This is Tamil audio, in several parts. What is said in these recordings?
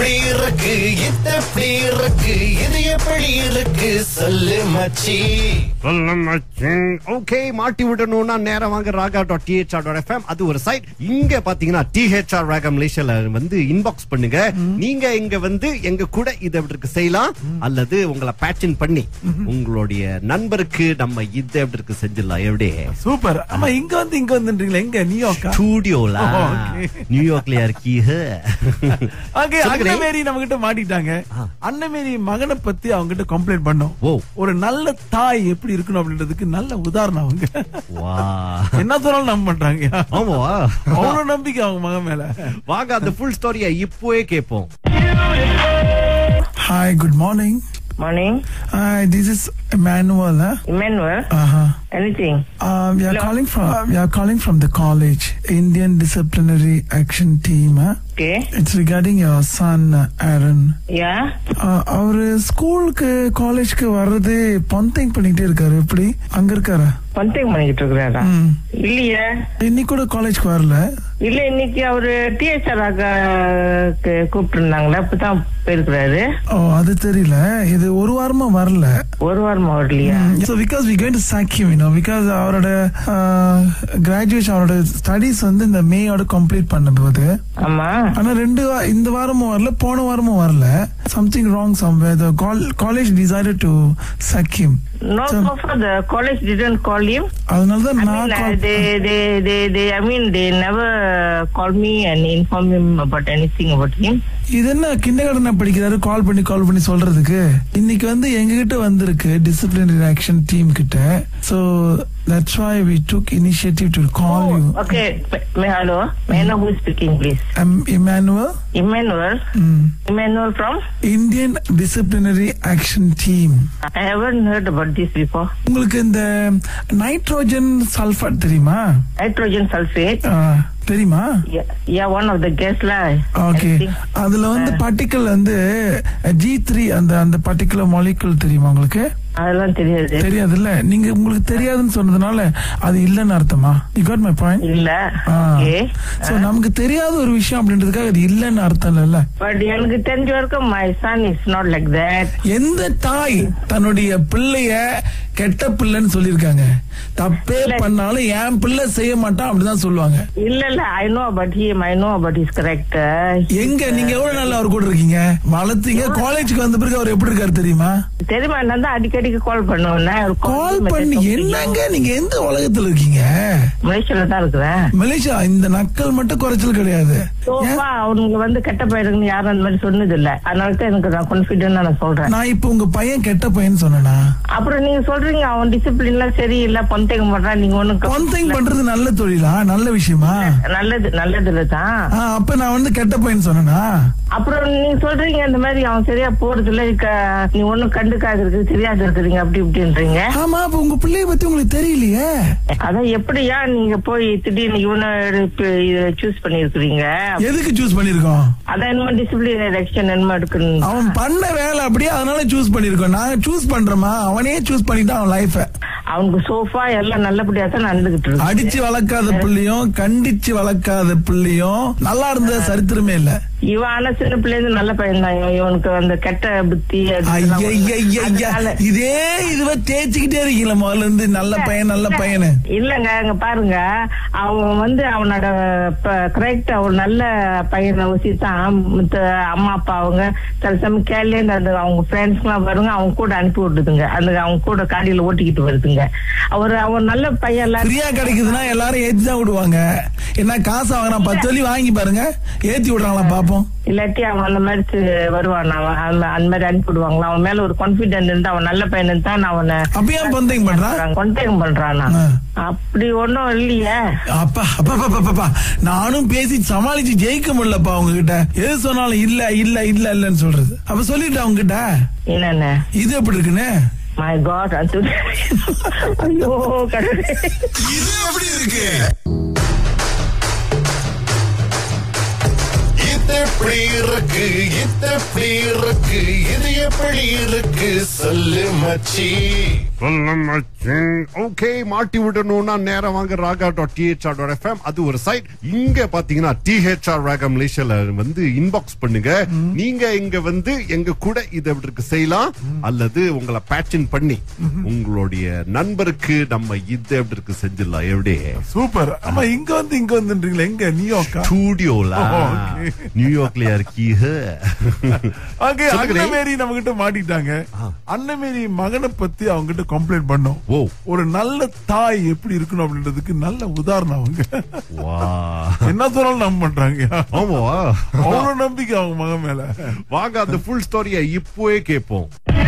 எப்படி இருக்கு இது எப்படி இருக்கு இது எப்படி இருக்கு சொல்லு மச்சி ஓகே மாட்டி விடணும்னா நேரம் வாங்க Raaga dot DHR dot FM அது ஒரு சைட் இங்க பாத்தீங்கன்னா டிஹெச்ஆர் ராகா மலேசியால வந்து இன்பாக்ஸ் பண்ணுங்க நீங்க இங்க வந்து எங்க கூட இதை எப்படி இருக்கு செய்யலாம் அல்லது உங்களை பேட்சின் பண்ணி உங்களுடைய நண்பருக்கு நம்ம இது எப்படி இருக்கு செஞ்சிடலாம் எப்படி சூப்பர் ஆமா இங்க வந்து இங்க வந்துன்றீங்களா எங்க நியூயார்க்கா ஸ்டூடியோல ஓ, okay. நியூயார்க்லயா இருக்கீங்க ஓகே சொல்லுங்க டேய். அண்ணமேரி நம்ம கிட்ட மாட்டிட்டாங்க அண்ணமேரி மகனை பத்தி அவங்க கிட்ட கம்ப்ளைண்ட் பண்ணோம் ஓ. ஒரு நல்ல தாய் எப்படி இருக்கணும் அப்படின்றதுக்கு நல்ல உதாரணம் அவங்க வா என்ன சொன்னாலும் நம்ப மாட்டாங்க ஆமாவா அவ்வளவு நம்பிக்கை அவங்க மகன் மேல வாங்க அந்த ஃபுல் ஸ்டோரியை இப்போவே கேட்போம் Hi, good morning. Morning. Hi, this is Emmanuel. Huh? Emmanuel. Uh-huh. Anything? Uh, we are Hello. calling from we are calling from the college, Indian Disciplinary Action Team. Huh? Okay. It's regarding your son uh, Aaron. Yeah. Uh, அவரு ஸ்கூலுக்கு காலேஜ்க்கு வர்றது பந்திங் பண்ணிட்டே இருக்காரு எப்படி அங்க இருக்காரா பந்தயம் பண்ணிக்கிட்டு இருக்கிறாரா ம். இல்லையே இன்னைக்கு கூட காலேஜ்க்கு வரல இல்ல இன்னைக்கு அவரு டிஎஸ்ஆர் கூப்பிட்டு இருந்தாங்களே இப்பதான் போயிருக்கிறாரு ஓ அது தெரியல இது ஒரு வாரமா வரல ஒரு வாரமா வரலையா so because we going to sack him you know because அவரோட கிராஜுவேஷன் அவரோட ஸ்டடீஸ் வந்து இந்த மேயோட கம்ப்ளீட் பண்ணும்போது ஆமா ஆனா ரெண்டு வா- இந்த வாரமும் வரல போன வாரமும் வரல something wrong somewhere the college decided to sack him No, so far the college didn't call him. அதனால தான் I நான் mean, uh, call- they, they, they, they, I mean, they never called me and informed him about anything about him. இது என்ன கிண்டகார்டனா படிக்கிறாரு கால் பண்ணி கால் பண்ணி சொல்றதுக்கு இன்னைக்கு வந்து எங்க கிட்ட வந்திருக்கு டிசிப்ளினரி ஆக்ஷன் டீம் கிட்ட so that's why we took initiative to call you Okay, may, hello, may I know who is speaking, please? I'm Emmanuel Emmanuel. Emmanuel from? Indian disciplinary action team I haven't heard about this before. உங்களுக்கு இந்த நைட்ரோஜன் சல்ஃபேட் தெரியுமா Nitrogen sulfate. ஆ, தெரியுமா Yeah, yeah, one of the guests lah. Okay I think. அதுல வந்து பார்ட்டிக்கல் வந்து ஜி த்ரீ அந்த அந்த பர்டிகுலர் மாலிகுல் தெரியுமா உங்களுக்கு அதெல்லாம் தெரியாது தெரியாதுல்ல நீங்க உங்களுக்கு தெரியாதுன்னு சொன்னதுனால அது இல்லைன்னு அர்த்தமா யூ காட் மை பாயிண்ட் இல்ல ஓகே சோ நமக்கு தெரியாத ஒரு விஷயம் அப்படின்றதுக்காக அது இல்லைன்னு அர்த்தம் இல்ல பட் எனக்கு தெரிஞ்ச வரைக்கும் my son is not like that எந்த தாய் தன்னுடைய பிள்ளைய கெட்ட பிள்ளைன்னு சொல்லிருக்காங்க தப்பே பண்ணாலும் என் பிள்ளை செய்ய மாட்டான் அப்படிதான் சொல்லுவாங்க இல்ல இல்ல I know about him I know about his character எங்க நீங்க எவ்வளவு நாள் அவர் கூட இருக்கீங்க வளர்த்தீங்க காலேஜுக்கு வந்த பிறகு அவர் எப்படி இருக்காரு தெரியுமா தெரியுமா நான் தான் அடிக்கடிக்கு கால் பண்ணுவேன் கால் பண்ணி என்னங்க நீங்க எந்த உலகத்துல இருக்கீங்க மலேசியால தான் இருக்கிறேன் மலேசியா இந்த நக்கல் மட்டும் குறைச்சல் கிடையாது ஏன்? சோஃபா அவனுங்க வந்து கெட்ட பயிருக்கு யாரும் அந்த மாதிரி சொன்னது இல்ல அதனால தான் எனக்கு நான் கான்பிடென்டா நான் சொல்றேன் நான் இப்ப உங்க பையன் கெட்ட பையன் சொன்னேனா அப்புறம் நீங்க சொல்றீங்க அவன் டிசிப்ளின்லாம் சரியில்லை பொந்தேகம் பண்றான் நீங்க ஒண்ணும் ஒன் திங் பண்றது நல்ல தொழிலா நல்ல விஷயமா நல்லது நல்லது இல்ல தான் ஆ, அப்ப நான் வந்து கெட்ட பையன் சொன்னேனா அப்புறம் நீங்க சொல்றீங்க இந்த மாதிரி அவன் சரியா போறது இல்ல க- நீ ஒண்ணும் கண்டுக்காது இருக்கு தெரியாது இருக்கிறீங்க அப்படி இப்படின்றீங்க ஆமா அப்ப உங்க பிள்ளைய பத்தி உங்களுக்கு தெரியலையே அதான் எப்படியா நீங்க போய் திடீர்னு இவனை சூஸ் பண்ணிருக்கிறீங்க எதுக்கு சூஸ் பண்ணிருக்கோம் அதான் என்னமோ டிசிப்ளின் எலெக்ஷன் என்னமோ எடுக்கணும் அவன் பண்ண வேலை அப்படியே அதனால சூஸ் பண்ணிருக்கோம் நாங்க சூஸ் பண்றோமா அவனே சூஸ் பண்ணிட்டான் அவன் லைஃப அவனுக்கு சோஃபா எல்லாம் நல்லபடியா தான் நடந்துகிட்டு இருக்கு அடிச்சு வளர்க்காத பிள்ளையும் கண்டிச்சு வளர்க்காத பிள்ளையும் நல்லா இருந்த சரித்திரமே இல்ல இவன் ஆனா சின்ன பிள்ளைங்க நல்ல பையன் தான் இவனுக்கு அந்த கெட்ட புத்தி அது இதெல்லாம் ஐயய்யய்யா அதனால- இதே இதுவ தேய்ச்சிக்கிட்டே இருக்கீங்களா முதல்ல இருந்து நல்ல பையன் நல்ல பையனு இல்லங்க அங்க பாருங்க அவன் வந்து அவனோட கரெக்ட் அவன் நல்ல பையனை வச்சு தான் மத்த அம்மா அப்பா அவங்க சில சமயம் கேள்வி அந்த அவங்க ஃப்ரெண்ட்ஸ் எல்லாம் வருங்க அவங்க கூட அனுப்பி விட்டுதுங்க அந்த அவங்க கூட காடியில ஓட்டிக்கிட்டு வருதுங்க அவர் அவன் நல்ல பையன் எல்லாம் ஃப்ரீயா கிடைக்குதுன்னா எல்லாரும் ஏத்தி தான் விடுவாங்க என்ன காசு வாங்குறான் பத்து சொல்லி வாங்கி பாருங்க ஏத்தி விடுறாங்களா பாப்போம் இல்லாட்டி அவன் அந்த மாதிரி சி- வருவான் அவன் அந்த- அந்த மாதிரி அனுப்பி விடுவாங்களா அவன் மேல ஒரு கான்பிடென்ட் இருந்து அவன் நல்ல பையன் தான் நான் அவனை அப்ப ஏன் பந்தயம் பண்றான் கொண்டேகம் பண்றானா ஆ. அப்படி ஒண்ணும் இல்லையே அப்பா அப்பா அப்பா, அப்பா, அப்பா நானும் பேசி சமாளிச்சு ஜெயிக்க முடியலப்பா உங்ககிட்ட எது சொன்னாலும் இல்ல இல்ல இல்ல இல்லன்னு சொல்றது அப்ப சொல்லிட்டேன் உங்ககிட்ட என்னென்ன இது எப்படி இருக்குன்னு மை காட் அது ஐயோ கடவுளே இது எப்படி இருக்கு இது எப்படி இருக்கு இது எப்படி இருக்கு இது எப்படி இருக்கு சொல்லு மச்சி ஓகே மாட்டி விடணும்னா நேரம் வாங்க Raaga dot DHR dot FM அது ஒரு சைட் இங்க பாத்தீங்கன்னா டிஹெச்ஆர் ராகா மலேசியால வந்து இன்பாக்ஸ் பண்ணுங்க நீங்க இங்க வந்து எங்க கூட இதை இருக்கு செய்யலாம் அல்லது உங்களை பேட்சன் பண்ணி உங்களுடைய நண்பருக்கு நம்ம இதை எப்படி இருக்கு செஞ்சிடலாம் எப்படி சூப்பர் ஆமா இங்க வந்து இங்க வந்துன்றீங்களா எங்க நியூயார்க்கா ஸ்டூடியோல ஓ, okay. நியூயார்க்லயா இருக்கீங்க ஓகே சொல்லுங்க. அண்ணமேரி நம்ம கிட்ட மாட்டிட்டாங்க அண்ணமேரி மகனை பத்தி அவங்க கிட்ட கம்ப்ளைண்ட் பண்ணோம் ஓ ஒரு நல்ல தாய் எப்படி இருக்கணும் அப்படின்றதுக்கு நல்ல உதாரணம் அவங்க வா என்ன சொன்னாலும் நம்ப பண்றாங்க ஆமா அவ்வளவு நம்பிக்கை அவங்க மகன் மேல வாங்க அந்த ஃபுல் ஸ்டோரியை இப்போவே கேட்போம்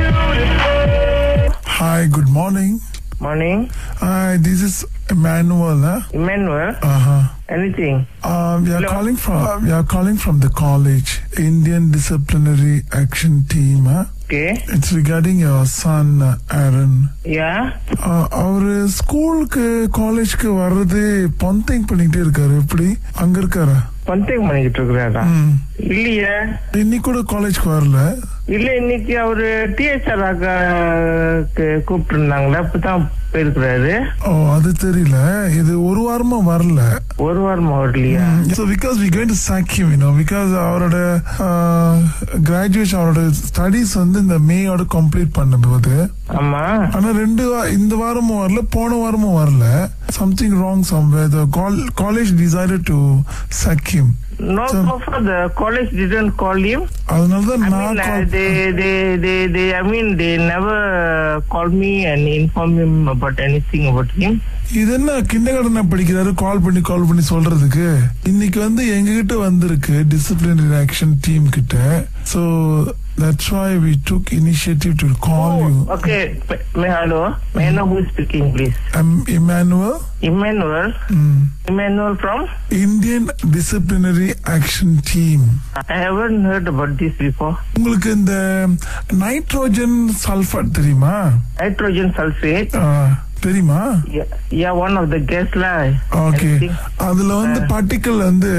Hi, good morning. Morning. Hi, this is Emmanuel. Huh? Emmanuel. Uh-huh. Anything? Uh, we are Hello. calling from we are calling from the college, Indian Disciplinary Action Team. Huh? Okay. It's regarding your son uh, Aaron. Yeah. Uh, அவரு ஸ்கூலுக்கு காலேஜ்க்கு வர்றது பொந்திங் பண்ணிக்கிட்டே இருக்காரு எப்படி அங்க இருக்காரா பந்தயம் பண்ணிக்கிட்டு இருக்கிறாரா ம். இல்லையே இன்னைக்கு கூட காலேஜ்க்கு வரல இல்ல இன்னைக்கு அவரு டிஎஸ்ஆர் கூப்பிட்டு இருந்தாங்களே அப்பதான் போயிருக்கிறாரு ஓ அது தெரியல இது ஒரு வாரமா வரல ஒரு வாரமா வரலையா So because we're going to sack him, you know, because அவரோட கிராஜுவேஷன் அவரோட ஸ்டடீஸ் வந்து இந்த மேயோட கம்ப்ளீட் பண்ணும்போது ஆமா ஆனா ரெண்டு வா- இந்த வாரமும் வரல போன வாரமும் வரல something wrong somewhere the college decided to sack him No, So- so far the college didn't call him. அதனால தான் I நான் mean, uh, call- they, they, they, they, I mean, they never called me and informed him about anything about him. இது என்ன கிண்டகடனை படிக்கிறாரு கால் பண்ணி கால் பண்ணி சொல்றதுக்கு இன்னைக்கு வந்து எங்ககிட்ட வந்திருக்கு டிசிப்ளினரி ஆக்ஷன் டீம் கிட்ட so that's why we took initiative to call you Oh, okay. May, may, hello. May I know who is speaking, please? I'm Emmanuel Emmanuel. Emmanuel from? Indian disciplinary action team I haven't heard about this before. உங்களுக்கு இந்த நைட்ரோஜன் சல்ஃபர் தெரியுமா Nitrogen sulfate. ஆ, தெரியுமா Yeah, yeah, one of the gas lah. Okay Anything? அதுல வந்து பார்ட்டிக்கல் வந்து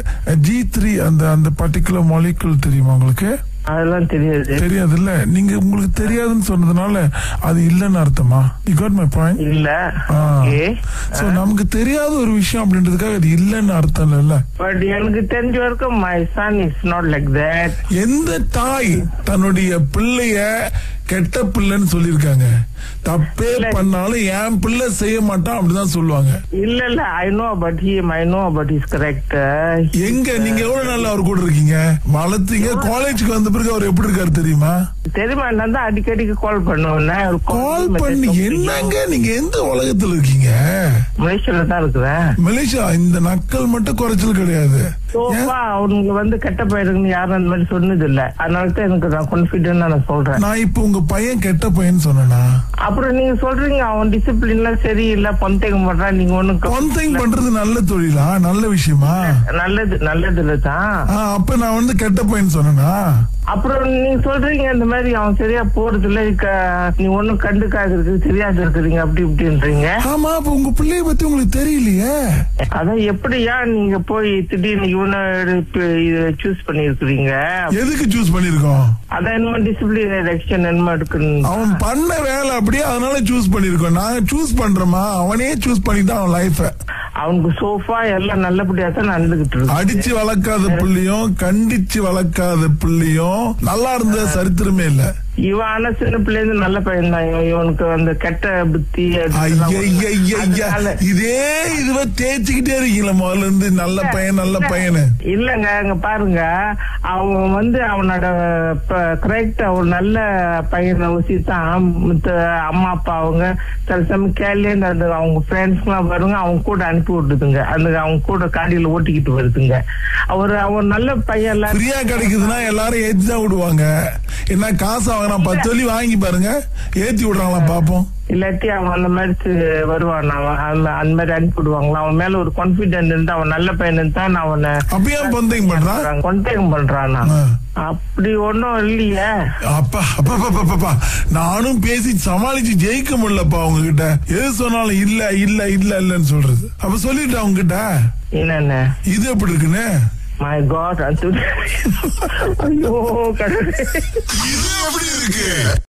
ஜி த்ரீ அந்த அந்த பர்டிகுலர் மாலிகுல் தெரியுமா உங்களுக்கு அதெல்லாம் தெரியாது தெரியாது இல்ல நீங்க உங்களுக்கு தெரியாதுன்னு சொன்னதுனால அது இல்லைன்னு அர்த்தமா யூ காட் மை பாயிண்ட் இல்ல ஓகே சோ நமக்கு தெரியாத ஒரு விஷயம் அப்படின்றதுக்காக அது இல்லைன்னு அர்த்தம் இல்ல பட் எனக்கு தெரிஞ்ச வரைக்கும் my son is not like that எந்த தாய் தன்னுடைய பிள்ளைய கெட்ட பிள்ளைன்னு சொல்லிருக்காங்க தப்பே பண்ணாலும் என் பிள்ளை செய்ய மாட்டான் அப்படிதான் சொல்லுவாங்க இல்ல இல்ல I know about him I know about his character எங்க நீங்க எவ்வளவு நாள் அவர் கூட இருக்கீங்க வளர்த்தீங்க காலேஜுக்கு வந்த பிறகு அவர் எப்படி இருக்காரு தெரியுமா தெரியுமா நான் தான் அடிக்கடிக்கு கால் பண்ணுவேன் கால் பண்ணி என்னங்க நீங்க எந்த உலகத்துல இருக்கீங்க மலேசியால தான் இருக்கிறேன் மலேசியா இந்த நக்கல் மட்டும் குறைச்சல் கிடையாது ஏன்? சோஃபா அவனுக்கு வந்து கெட்ட பயிருக்குன்னு யாரும் அந்த மாதிரி சொன்னது இல்ல அதனால தான் எனக்கு நான் கான்பிடென்டா நான் சொல்றேன் நான் இப்ப உங்க பையன் கெட்ட பையன் சொன்னேனா அப்புறம் நீங்க சொல்றீங்க அவன் டிசிப்ளின்லாம் சரியில்லை பொந்தேகம் பண்றான் நீங்க ஒண்ணும் ஒன் திங் பண்றது நல்ல தொழிலா நல்ல விஷயமா நல்லது நல்லது இல்ல தான் ஆ, அப்ப நான் வந்து கெட்ட பையன் சொன்னேனா அப்புறம் நீங்க சொல்றீங்க இந்த மாதிரி அவன் சரியா போறது இல்ல க- நீ ஒண்ணும் கண்டுக்காது இருக்கு தெரியாது இருக்கிறீங்க அப்படி இப்படின்றீங்க ஆமா அப்ப உங்க பிள்ளைய பத்தி உங்களுக்கு தெரியலையே அதான் எப்படியா நீங்க போய் திடீர்னு இவனை சூஸ் பண்ணி இருக்கிறீங்க எதுக்கு சூஸ் பண்ணிருக்கோம் அதான் என்னமோ டிசிப்ளின் ஆக்ஷன் என்னமோ எடுக்கணும் அவன் பண்ண வேலை அப்படியே அதனால சூஸ் பண்ணிருக்கோம் நாங்க சூஸ் பண்றோமா அவனே சூஸ் பண்ணிட்டான் அவன் லைஃப அவனுக்கு சோஃபா எல்லாம் நல்லபடியா தான் நடந்துகிட்டு இருக்கு அடிச்சு வளர்க்காத புள்ளியும் கண்டிச்சு வளர்க்காத புள்ளியும் நல்லா இருந்த சரித்திரமே இல்ல இவன் ஆனா சின்ன பிள்ளைங்க நல்ல பையன் தான் இவனுக்கு அந்த கெட்ட புத்தி அதெல்லாம் ஒண்ணும் ஐயா அதனால- இதே இதுவ தேய்ச்சிக்கிட்டே இருக்கீங்களா முதல்ல இருந்து நல்ல பையன் நல்ல பையனு இல்லங்க அங்க பாருங்க அவன் வந்து அவனோட கரெக்ட் அவன் நல்ல பையனை ஊசி தான் மத்த அம்மா அப்பா அவங்க சில சமயம் கேள்வி அந்த அவங்க ஃப்ரெண்ட்ஸ் எல்லாம் வருங்க அவங்க கூட அனுப்பி விட்டுதுங்க அந்த அவங்க கூட காடியில ஓட்டிக்கிட்டு வருதுங்க அவர் அவன் நல்ல பையன் எல்லாம் ஃப்ரீயா கிடைக்குதுன்னா எல்லாரும் ஏத்தி தான் விடுவாங்க என்ன காசு வாங்குறான் பத்து வழி வாங்கி பாருங்க ஏத்தி விடுறாங்களா பாப்போம் இல்லாட்டி அவன் அந்த மாதிரி சி- வருவான் அவன் அந்த- அந்த மாதிரி அனுப்பி விடுவாங்களா அவன் மேல ஒரு கான்பிடென்ட் இருந்தா அவன் நல்ல பையன் தான் அவனை அப்ப ஏன் பந்தயம் பண்றான் கொண்டேகம் பண்றானா ஆ. அப்படி ஒண்ணும் இல்லையே அப்பா அப்பா அப்பா, அப்பா, அப்பா. நானும் பேசி சமாளிச்சு ஜெயிக்க முடியலப்பா உங்ககிட்ட எது சொன்னாலும் இல்ல இல்ல இல்ல இல்லன்னு சொல்றது அப்ப சொல்லிட்டு அவங்க கிட்ட என்னென்ன இது எப்படி இருக்குன்னு மை காட் ஐயோ கடவுளே இது எப்படி இருக்கு